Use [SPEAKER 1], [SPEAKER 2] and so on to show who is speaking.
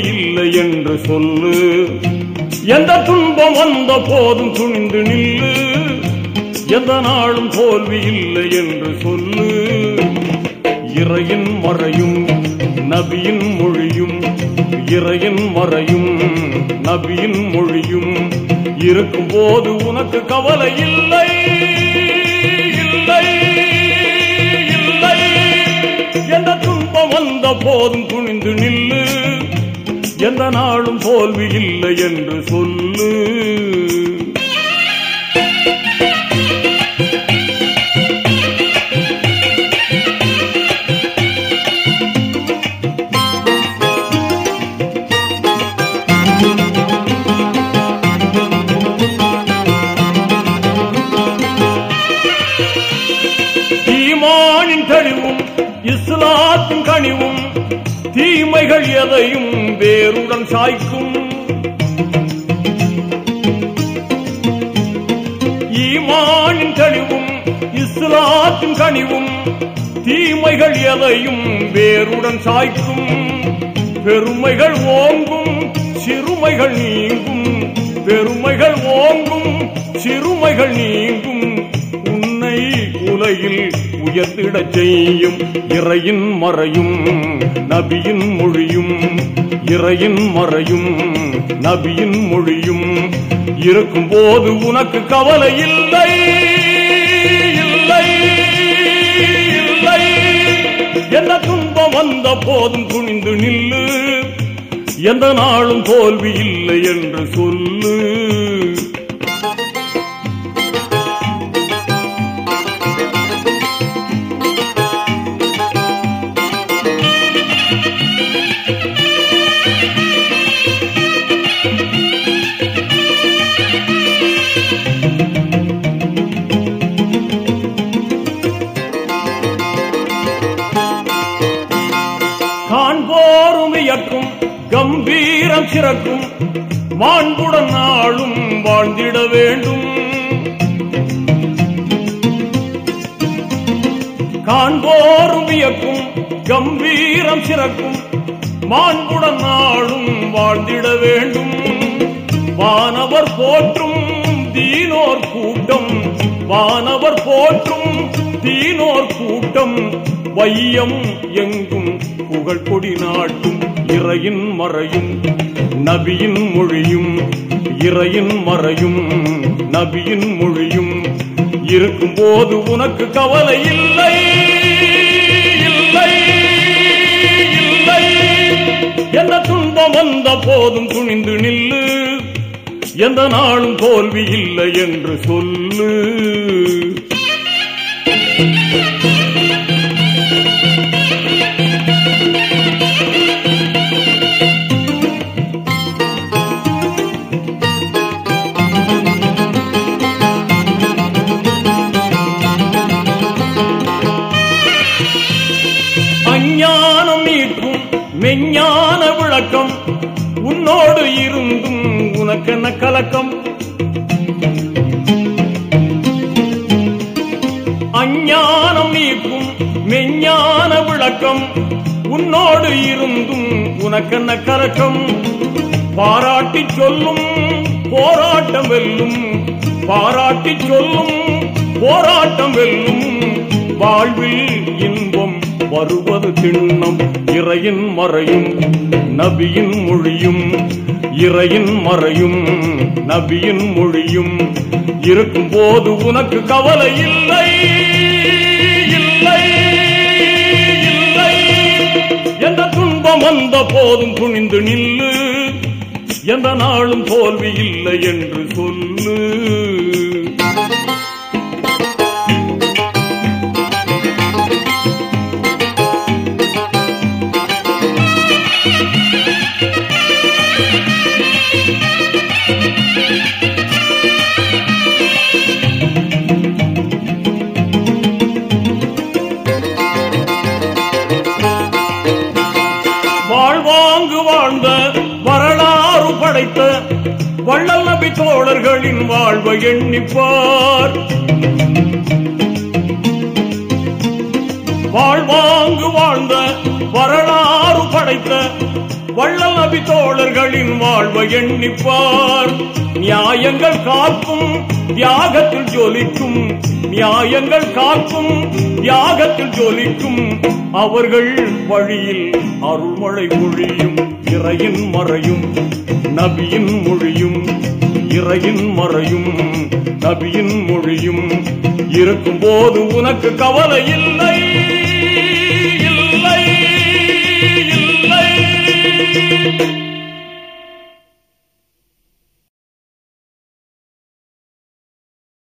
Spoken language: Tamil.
[SPEAKER 1] இல்லை என்று சொல்லு எந்த துன்பம் வந்த போதும் துணிந்து நில்லு எந்த நாளும் தோல்வி இல்லை என்று சொல்லு இறையின் மறையும் நபியின் மொழியும் இறையின் மறையும் நபியின் மொழியும் இருக்கும் போது உனக்கு கவலை இல்லை இல்லை இல்லை எந்த துன்பம் வந்த போதும் துணிந்து நில்லு எந்த நாளும் தோல்வி இல்லை என்று சொல்லு ஈமானின் தெளிவும் இஸ்லாத்தின் கனிவும் தீமைகள் எதையும் வேருடன் சாய்க்கும் ஈமானின் தெளிவும் இஸ்லாத்தின் கனிவும் தீமைகள் எதையும் வேருடன் சாய்க்கும் பெருமைகள் ஓங்கும் சிறுமைகள் நீங்கும் பெருமைகள் ஓங்கும் சிறுமைகள் நீங்கும் உன்னை உலகில் உயர்த்திடச் செய்யும் இறையின் மறையும் நபியின் மொழியும் இறையின் மறையும் நபியின் மொழியும் இருக்கும் போது உனக்கு கவலை இல்லை இல்லை இல்லை என்ன துன்பம் வந்த போதும் துணிந்து நில்லு எந்த நாளும் தோல்வி இல்லை என்று சொல்லு காண்போரும் வியக்கும் கம்பீரம் சிறக்கும் மாண்புடன் நாளும் வாழ்ந்திட வேண்டும் காண்போரும் வியக்கும் கம்பீரம் சிறக்கும் மாண்புடன் நாளும் வாழ்ந்திட வேண்டும் வானவர் போற்றும் தீனோர் கூட்டம் வானவர் போற்றும் தீனோர் கூட்டம் வையம் எங்கும் புகழ் கொடி நாட்டும் இறையின் மறையும் நபியின் மொழியும் இறையின் மறையும் நபியின் மொழியும் இருக்கும் போது உனக்கு கவலை இல்லை இல்லை இல்லை என்ன துன்பம் வந்த போதும் துணிந்து நில்லு எந்த நாளும் தோல்வி இல்லை என்று சொல்லு அஞ்ஞானம் நீக்கும் மெஞ்ஞான விளக்கம் உன்னோடு இருந்தும் உனக்கென்ன கலக்கம் அஞ்ஞானம் நீக்கும் மெஞ்ஞான விளக்கம் உன்னோடு இருந்தும் உனக்கென்ன கலக்கம் பாராட்டி சொல்லும் போராட்டம் வெல்லும் பாராட்டி சொல்லும் போராட்டம் வெல்லும் வாழ்வில் இன்பம் வருவது திண்ணம் இறையின் மறையும் நபியின் மொழியும் இறையின் மறையும் நபியின் மொழியும் இருக்கும் போது உனக்கு கவலை இல்லை இல்லை இல்லை எந்த துன்பம் வந்த போதும் துணிந்து நில்லு எந்த நாளும் தோல்வி இல்லை என்று சொல்லு வாழ்வாங்கு வாழ்ந்த வரலாறு படைத்த வள்ளல் நபி தோழர்களின் வாழ்வை எண்ணிப்பார் வாழ்வாங்கு வாழ்ந்த வரலாறு படைத்த வள்ளல் நபி தோழர்களின் வாழ்வை எண்ணிப்பார் நியாயங்கள் காக்கும் தியாகத்தில் ஜொலிக்கும் நியாயங்கள் காக்கும் தியாகத்தில் ஜொலிக்கும் அவர்கள் வழியில் அருள்மழை பொழியும் இறையின் மறையும் நபியின் மொழியும் இறையின் மறையும் நபியின் மொழியும் இருக்கும் போது உனக்கு கவலை இல்லை